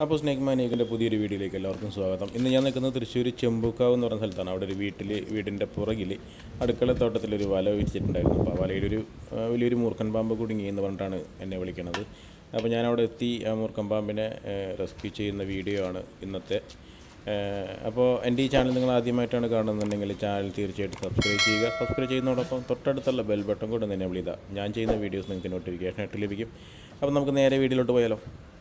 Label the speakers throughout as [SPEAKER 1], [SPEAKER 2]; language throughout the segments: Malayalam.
[SPEAKER 1] അപ്പോൾ സ്നേക് മാനേക്കിൻ്റെ പുതിയൊരു വീഡിയോയിലേക്ക് എല്ലാവർക്കും സ്വാഗതം ഇന്ന് ഞാൻ നിൽക്കുന്നത് തൃശ്ശൂർ ചെമ്പൂക്കാവ് എന്ന് പറഞ്ഞ സ്ഥലത്താണ് അവിടെ ഒരു വീട്ടിൽ വീടിൻ്റെ പുറകിൽ അടുക്കളത്തോട്ടത്തിലൊരു വല വിരിച്ചിട്ടുണ്ടായിരുന്നു അപ്പോൾ ആ വലയിലൊരു ആ, വലിയൊരു മൂർഖൻ പാമ്പ് കുടുങ്ങി എന്ന് പറഞ്ഞിട്ടാണ് എന്നെ വിളിക്കണത് അപ്പോൾ ഞാൻ അവിടെ എത്തി ആ മൂർഖൻ പാമ്പിനെ റെസ്ക്യൂ ചെയ്യുന്ന വീഡിയോ ആണ് ഇന്നത്തെ ഏഹ് അപ്പോൾ എൻ്റെ ഈ ചാനൽ നിങ്ങൾ ആദ്യമായിട്ടാണ് കാണുന്നുണ്ടെങ്കിൽ ചാനൽ തീർച്ചയായിട്ടും സബ്സ്ക്രൈബ് ചെയ്യുക സബ്സ്ക്രൈബ് ചെയ്യുന്നതോടൊപ്പം തൊട്ടടുത്തുള്ള ബെൽ ബട്ടൺ കൂടെ തന്നെ എനേബിൾ ചെയ്താൽ ഞാൻ ചെയ്യുന്ന വീഡിയോസ് നിങ്ങൾക്ക് നോട്ടിഫിക്കേഷൻ ആയിട്ട് ലഭിക്കും അപ്പോൾ നമുക്ക് നേരെ വീഡിയോയിലോട്ട് പോയാലോ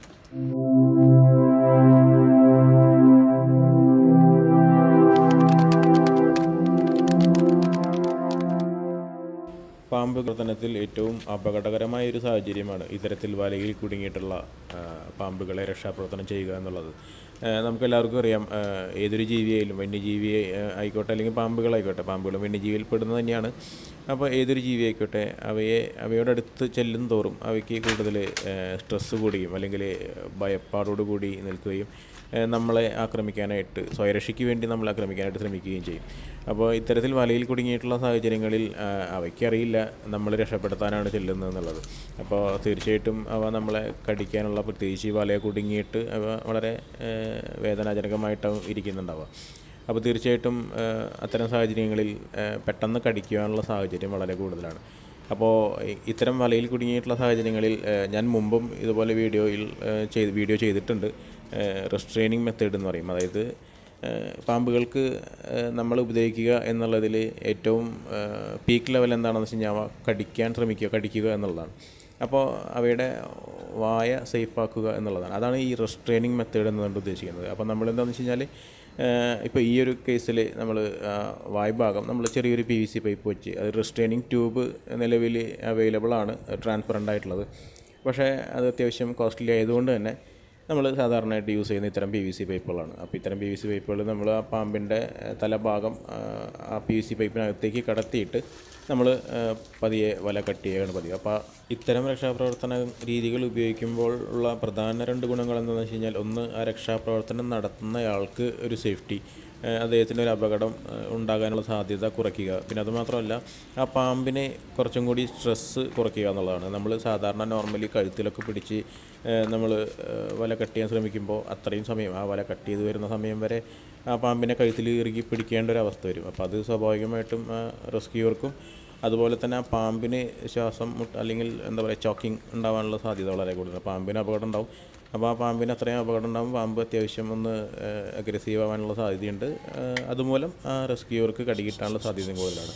[SPEAKER 1] പാമ്പ് പ്രവർത്തനത്തിൽ ഏറ്റവും അപകടകരമായ ഒരു സാഹചര്യമാണ് ഇത്തരത്തിൽ വലയിൽ കുടുങ്ങിയിട്ടുള്ള ആ, പാമ്പുകളെ രക്ഷാപ്രവർത്തനം ചെയ്യുക എന്നുള്ളത് ആ, നമുക്കെല്ലാവർക്കും അറിയാം ആ, ഏതൊരു ജീവിയായാലും വന്യജീവിയെ ആ, ആയിക്കോട്ടെ അല്ലെങ്കിൽ പാമ്പുകളായിക്കോട്ടെ പാമ്പുകളും വന്യജീവിയിൽ പെടുന്നത് തന്നെയാണ് അപ്പോൾ ഏതൊരു ജീവി ആയിക്കോട്ടെ അവയെ അവയോടടുത്ത് ചെല്ലും തോറും അവയ്ക്ക് കൂടുതൽ സ്ട്രെസ്സ് കൂടുകയും അല്ലെങ്കിൽ ഭയപ്പാടോട് കൂടി നിൽക്കുകയും ഏഹ് നമ്മളെ ആക്രമിക്കാനായിട്ട് സ്വയരക്ഷയ്ക്ക് വേണ്ടി നമ്മളെ ആക്രമിക്കാനായിട്ട് ശ്രമിക്കുകയും ചെയ്യും അപ്പോൾ ഇത്തരത്തിൽ വലയിൽ കുടുങ്ങിയിട്ടുള്ള സാഹചര്യങ്ങളിൽ ആ, അവയ്ക്കറിയില്ല നമ്മൾ രക്ഷപ്പെടുത്താനാണ് ചെല്ലുന്നത് എന്നുള്ളത് അപ്പോൾ തീർച്ചയായിട്ടും അവ നമ്മളെ കടിക്കാനുള്ള പ്രത്യേകിച്ച് ഈ വലയെ കുടുങ്ങിയിട്ട് അവ വളരെ ഏഹ് വേദനാജനകമായിട്ടാവും ഇരിക്കുന്നുണ്ടാവുക അപ്പോൾ തീർച്ചയായിട്ടും ഏഹ് അത്തരം സാഹചര്യങ്ങളിൽ ഏഹ് പെട്ടെന്ന് കടിക്കുവാനുള്ള സാഹചര്യം വളരെ കൂടുതലാണ് അപ്പോൾ ഇ- ഇത്തരം വലയിൽ കുടുങ്ങിയിട്ടുള്ള സാഹചര്യങ്ങളിൽ ഏഹ് ഞാൻ മുമ്പും ഇതുപോലെ വീഡിയോയിൽ ഏഹ് ചെയ്ത് വീഡിയോ ചെയ്തിട്ടുണ്ട് റെസ്ട്രെയിനിങ് മെത്തേഡ് എന്ന് പറയും അതായത് ഏഹ് പാമ്പുകൾക്ക് ഏഹ് നമ്മൾ ഉപയോഗിക്കുക എന്നുള്ളതിൽ ഏറ്റവും പീക്ക് ലെവൽ എന്താണെന്ന് വെച്ച് കഴിഞ്ഞാൽ അവ കടിക്കാൻ ശ്രമിക്കുക കടിക്കുക എന്നുള്ളതാണ് അപ്പോൾ അവയുടെ വായ സേഫാക്കുക എന്നുള്ളതാണ് അതാണ് ഈ റെസ്ട്രെയിനിങ് മെത്തേഡ് എന്നുകൊണ്ട് ഉദ്ദേശിക്കുന്നത് അപ്പോൾ നമ്മൾ എന്താണെന്ന് വെച്ച് കഴിഞ്ഞാൽ ഇപ്പോൾ ഈ ഒരു കേസിൽ നമ്മൾ വായ്ഭാഗം നമ്മൾ ചെറിയൊരു പി വി സി പൈപ്പ് വെച്ച് അത് റെസ്ട്രെയിനിങ് ട്യൂബ് നിലവിൽ അവൈലബിൾ ആണ് ട്രാൻസ്പെറൻ്റ് ആയിട്ടുള്ളത് പക്ഷേ അത് അത്യാവശ്യം കോസ്റ്റ്ലി ആയതുകൊണ്ട് തന്നെ നമ്മൾ സാധാരണയായിട്ട് യൂസ് ചെയ്യുന്ന ഇത്തരം പി വി സി പൈപ്പുകളാണ് അപ്പോൾ ഇത്തരം പി വി സി പൈപ്പുകൾ നമ്മൾ ആ പാമ്പിൻ്റെ ഏഹ്, തലഭാഗം ആ, ആ പി വി സി പൈപ്പിനകത്തേക്ക് കടത്തിയിട്ട് നമ്മൾ പതിയെ വല കട്ട് ചെയ്യുകയാണ് പതിവ് അപ്പോൾ ഇത്തരം രക്ഷാപ്രവർത്തന രീതികൾ ഉപയോഗിക്കുമ്പോൾ ഉള്ള പ്രധാന രണ്ട് ഗുണങ്ങൾ എന്താണെന്ന് വെച്ച് കഴിഞ്ഞാൽ ഒന്ന് ആ രക്ഷാപ്രവർത്തനം നടത്തുന്നയാൾക്ക് ഒരു സേഫ്റ്റി ഏഹ് അദ്ദേഹത്തിന് ഒരു അപകടം ഏഹ് ഉണ്ടാകാനുള്ള സാധ്യത കുറയ്ക്കുക പിന്നെ അതുമാത്രമല്ല ആ പാമ്പിനെ കുറച്ചും കൂടി സ്ട്രെസ്സ് കുറയ്ക്കുക എന്നുള്ളതാണ് നമ്മൾ സാധാരണ നോർമലി കഴുത്തിലൊക്കെ പിടിച്ച് നമ്മൾ വല കട്ട് ചെയ്യാൻ ശ്രമിക്കുമ്പോൾ അത്രയും സമയം ആ വല കട്ട് ചെയ്ത് വരുന്ന സമയം വരെ ആ പാമ്പിനെ കഴുത്തിൽ ഇറുകി പിടിക്കേണ്ട ഒരു അവസ്ഥ വരും അപ്പോൾ അത് സ്വാഭാവികമായിട്ടും റെസ്ക്യൂവർക്കും അതുപോലെ തന്നെ ആ പാമ്പിന് ശ്വാസം മുട്ട് അല്ലെങ്കിൽ എന്താ പറയുക ചോക്കിംഗ് ഉണ്ടാവാനുള്ള സാധ്യത വളരെ കൂടുതലാണ് പാമ്പിന് അപകടം ഉണ്ടാവും അപ്പോൾ ആ പാമ്പിന് അത്രയും അപകടം ഉണ്ടാവും പാമ്പ് അത്യാവശ്യം ഒന്ന് അഗ്രസീവ് ആവാനുള്ള സാധ്യതയുണ്ട് ഏഹ് അതുമൂലം ആ റെസ്ക്യൂവർക്ക് കടി കിട്ടാനുള്ള സാധ്യതയും കൂടുതലാണ്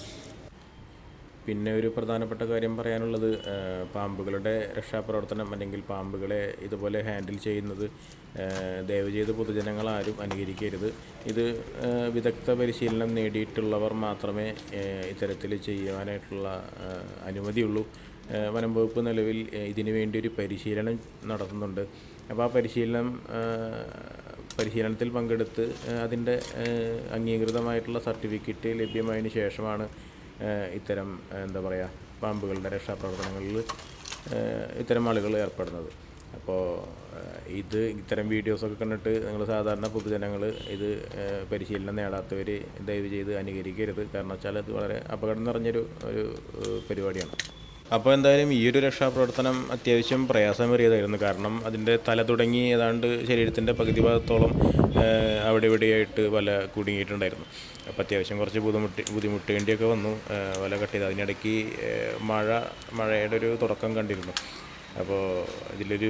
[SPEAKER 1] പിന്നെ ഒരു പ്രധാനപ്പെട്ട കാര്യം പറയാനുള്ളത് ഏഹ് പാമ്പുകളുടെ രക്ഷാപ്രവർത്തനം അല്ലെങ്കിൽ പാമ്പുകളെ ഇതുപോലെ ഹാൻഡിൽ ചെയ്യുന്നത് ഏഹ് ദയവ് ചെയ്ത് പൊതുജനങ്ങൾ ആരും അനുകരിക്കരുത് ഇത് ഏഹ് വിദഗ്ധ പരിശീലനം നേടിയിട്ടുള്ളവർ മാത്രമേ ഏഹ് ഇത്തരത്തിൽ ചെയ്യുവാനായിട്ടുള്ള ഏഹ് അനുമതിയുള്ളൂ ഏഹ് വനം വകുപ്പ് നിലവിൽ ഏഹ് ഇതിനു വേണ്ടി ഒരു പരിശീലനം നടത്തുന്നുണ്ട് അപ്പോൾ ആ പരിശീലനം ഏഹ് പരിശീലനത്തിൽ പങ്കെടുത്ത് ഏഹ് അതിൻ്റെ ഏഹ് അംഗീകൃതമായിട്ടുള്ള സർട്ടിഫിക്കറ്റ് ലഭ്യമായതിനു ശേഷമാണ് ഏഹ് ഇത്തരം ഏഹ് എന്താ പറയുക പാമ്പുകളുടെ രക്ഷാപ്രവർത്തനങ്ങളിൽ ഏഹ് ഇത്തരം ആളുകൾ ഏർപ്പെടുന്നത് അപ്പോൾ ഏഹ് ഇത് ഇത്തരം വീഡിയോസൊക്കെ കണ്ടിട്ട് നിങ്ങൾ സാധാരണ പൊതുജനങ്ങൾ ഇത് ഏഹ് പരിശീലനം നേടാത്തവർ ദയവ് ചെയ്ത് അനുകരിക്കരുത് കാരണം വെച്ചാൽ അത് വളരെ അപകടം നിറഞ്ഞൊരു ഒരു ഏഹ് പരിപാടിയാണ് അപ്പോൾ എന്തായാലും ഈ ഒരു രക്ഷാപ്രവർത്തനം അത്യാവശ്യം പ്രയാസമേറിയതായിരുന്നു കാരണം അതിൻ്റെ തല തുടങ്ങി ഏതാണ്ട് ശരീരത്തിൻ്റെ പകുതി ഭാഗത്തോളം ഏഹ് അവിടെ ഇവിടെയായിട്ട് വല കുടുങ്ങിയിട്ടുണ്ടായിരുന്നു അപ്പോൾ അത്യാവശ്യം കുറച്ച് ബുദ്ധിമുട്ടി ബുദ്ധിമുട്ടേണ്ടിയൊക്കെ വന്നു ഏഹ് വല കട്ട് ചെയ്ത് അതിനിടയ്ക്ക് ഏഹ് മഴ മഴയുടെ ഒരു തുടക്കം കണ്ടിരുന്നു അപ്പോൾ ഇതിലൊരു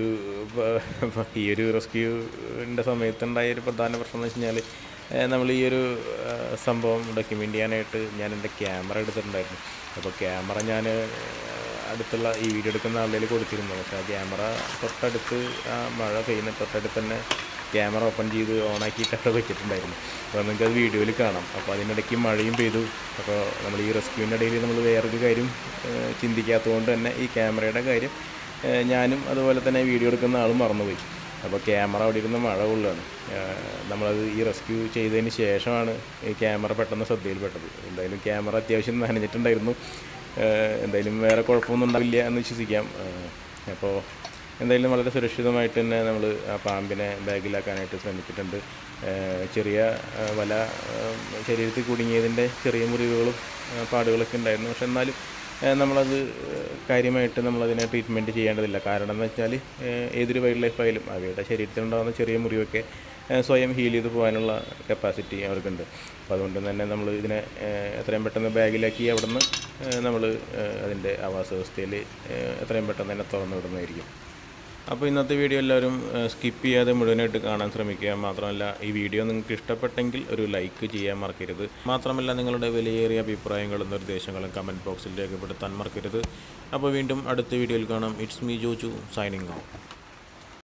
[SPEAKER 1] പ- ഈ ഒരു റെസ്ക്യൂവിൻ്റെ സമയത്തുണ്ടായ ഒരു പ്രധാന പ്രശ്നം എന്ന് വെച്ച് കഴിഞ്ഞാൽ നമ്മൾ ഈ ഒരു ഏഹ് സംഭവം ഡോക്യുമെൻ്റ് ചെയ്യാനായിട്ട് ഞാൻ എൻ്റെ ക്യാമറ എടുത്തിട്ടുണ്ടായിരുന്നു അപ്പോൾ ക്യാമറ ഞാൻ അടുത്തുള്ള ഈ വീഡിയോ എടുക്കുന്ന ആളുടെ കൊടുത്തിരുന്നു പക്ഷേ ആ ക്യാമറ തൊട്ടടുത്ത് ആ മഴ പെയ്യുന്ന തൊട്ടടുത്ത് തന്നെ ക്യാമറ ഓപ്പൺ ചെയ്ത് ഓണാക്കിയിട്ടൊക്കെ വെച്ചിട്ടുണ്ടായിരുന്നു അപ്പോൾ നിങ്ങൾക്ക് അത് വീഡിയോയിൽ കാണാം അപ്പോൾ അതിനിടയ്ക്ക് മഴയും പെയ്തു അപ്പോൾ നമ്മൾ ഈ റെസ്ക്യൂവിൻ്റെ ഇടയിൽ നമ്മൾ വേറൊരു കാര്യം ഏഹ് ചിന്തിക്കാത്തതുകൊണ്ട് തന്നെ ഈ ക്യാമറയുടെ കാര്യം ഏഹ് ഞാനും അതുപോലെ തന്നെ വീഡിയോ എടുക്കുന്ന ആളും മറന്നുപോയി അപ്പോൾ ക്യാമറ അവിടെ ഇരുന്ന് മഴ കൊള്ളുകയാണ് ഏഹ് നമ്മളത് ഈ റെസ്ക്യൂ ചെയ്തതിന് ശേഷമാണ് ഈ ക്യാമറ പെട്ടെന്ന് ശ്രദ്ധയിൽപ്പെട്ടത് എന്തായാലും ക്യാമറ അത്യാവശ്യം നനഞ്ഞിട്ടുണ്ടായിരുന്നു ഏഹ് എന്തായാലും വേറെ കുഴപ്പമൊന്നും ഉണ്ടാവില്ല എന്ന് വിശ്വസിക്കാം ഏഹ് അപ്പോൾ എന്തായാലും വളരെ സുരക്ഷിതമായിട്ട് തന്നെ നമ്മൾ ആ പാമ്പിനെ ബാഗിലാക്കാനായിട്ട് ശ്രമിച്ചിട്ടുണ്ട് ഏഹ് ചെറിയ ഏഹ് വല ഏഹ് ശരീരത്തിൽ കുടുങ്ങിയതിൻ്റെ ചെറിയ മുറിവുകളും ഏഹ് പാടുകളൊക്കെ ഉണ്ടായിരുന്നു പക്ഷെ എന്നാലും ഏഹ് നമ്മളത് ഏഹ് കാര്യമായിട്ട് നമ്മളതിനെ ട്രീറ്റ്മെൻറ്റ് ചെയ്യേണ്ടതില്ല കാരണം എന്ന് വെച്ചാൽ ഏഹ് ഏതൊരു വൈൽഡ് ലൈഫ് ആയാലും അവയുടെ ശരീരത്തിലുണ്ടാകുന്ന ചെറിയ മുറിവൊക്കെ ഏഹ് സ്വയം ഹീൽ ചെയ്ത് പോകാനുള്ള കപ്പാസിറ്റി അവർക്കുണ്ട് അപ്പോൾ അതുകൊണ്ട് തന്നെ നമ്മൾ ഇതിനെ ഏഹ് എത്രയും പെട്ടെന്ന് ബാഗിലാക്കി അവിടെ നിന്ന് നമ്മൾ അതിൻ്റെ ആവാസ വ്യവസ്ഥയിൽ എത്രയും പെട്ടെന്ന് തന്നെ തുറന്നു വിടുന്നതായിരിക്കും അപ്പോൾ ഇന്നത്തെ വീഡിയോ എല്ലാവരും സ്കിപ്പ് ചെയ്യാതെ മുഴുവനായിട്ട് കാണാൻ ശ്രമിക്കുക മാത്രമല്ല ഈ വീഡിയോ നിങ്ങൾക്ക് ഇഷ്ടപ്പെട്ടെങ്കിൽ ഒരു ലൈക്ക് ചെയ്യാൻ മറക്കരുത് മാത്രമല്ല നിങ്ങളുടെ വിലയേറിയ അഭിപ്രായങ്ങളും നിർദ്ദേശങ്ങളും കമൻറ്റ് ബോക്സിൽ രേഖപ്പെടുത്താൻ മറക്കരുത് അപ്പോൾ വീണ്ടും അടുത്ത വീഡിയോയിൽ കാണാം it's me Joju signing out